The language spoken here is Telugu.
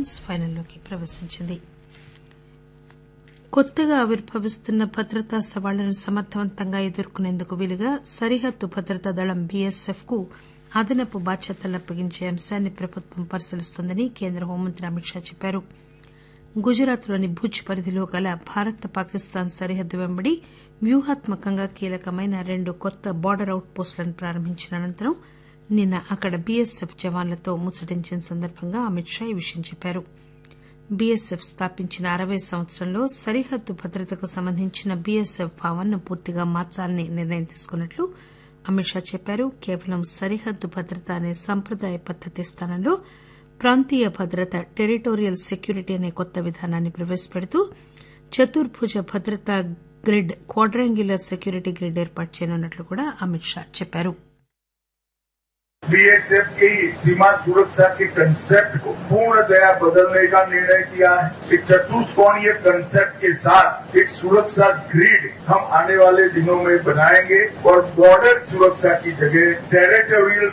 టైమ్స్ ఫైనల్లోకి ప్రవేశించింది కొత్తగా ఆవిర్భవిస్తున్న భద్రతా సవాళ్లను సమర్థవంతంగా ఎదుర్కొనేందుకు వీలుగా సరిహద్దు భద్రతా దళం బీఎస్ఎఫ్ కు అదనపు బాధ్యతలను అప్పగించే అంశాన్ని ప్రభుత్వం పరిశీలిస్తోందని కేంద్ర హోంమంత్రి అమిత్ షా చెప్పారు గుజరాత్లోని భుజ్ పరిధిలో గల భారత్ పాకిస్తాన్ సరిహద్దు వెంబడి వ్యూహాత్మకంగా కీలకమైన రెండు కొత్త బార్డర్ అవుట్ పోస్టులను ప్రారంభించిన అనంతరం నిన్న అక్కడ బీఎస్ఎఫ్ జవాన్లతో ముచ్చటించిన సందర్భంగా అమిత్ షా ఈ విషయం చెప్పారు బీఎస్ఎఫ్ స్థాపించిన అరవై సంవత్సరంలో సరిహద్దు భద్రతకు సంబంధించిన బీఎస్ఎఫ్ భావనను పూర్తిగా మార్చాలని నిర్ణయం తీసుకున్నట్లు అమిత్ షా చెప్పారు కేవలం సరిహద్దు భద్రత అనే సంప్రదాయ పద్దతి స్థానంలో ప్రాంతీయ భద్రత టెరిటోరియల్ సెక్యూరిటీ అనే కొత్త విధానాన్ని ప్రవేశపెడుతూ చతుర్భుజ భద్రతా గ్రిడ్ క్వాడ్రాంగ్యులర్ సెక్యూరిటీ గ్రిడ్ ఏర్పాటు చేయనున్నట్లు కూడా అమిత్ షా చెప్పారు बीएसएफ की सीमा सुरक्षा के कंसेप्ट को पूर्णतया बदलने का निर्णय किया है एक चतुष्कोणीय कंसेप्ट के साथ एक सुरक्षा ग्रिड हम आने वाले दिनों में बनाएंगे और बॉर्डर सुरक्षा की जगह टेरिटोरियल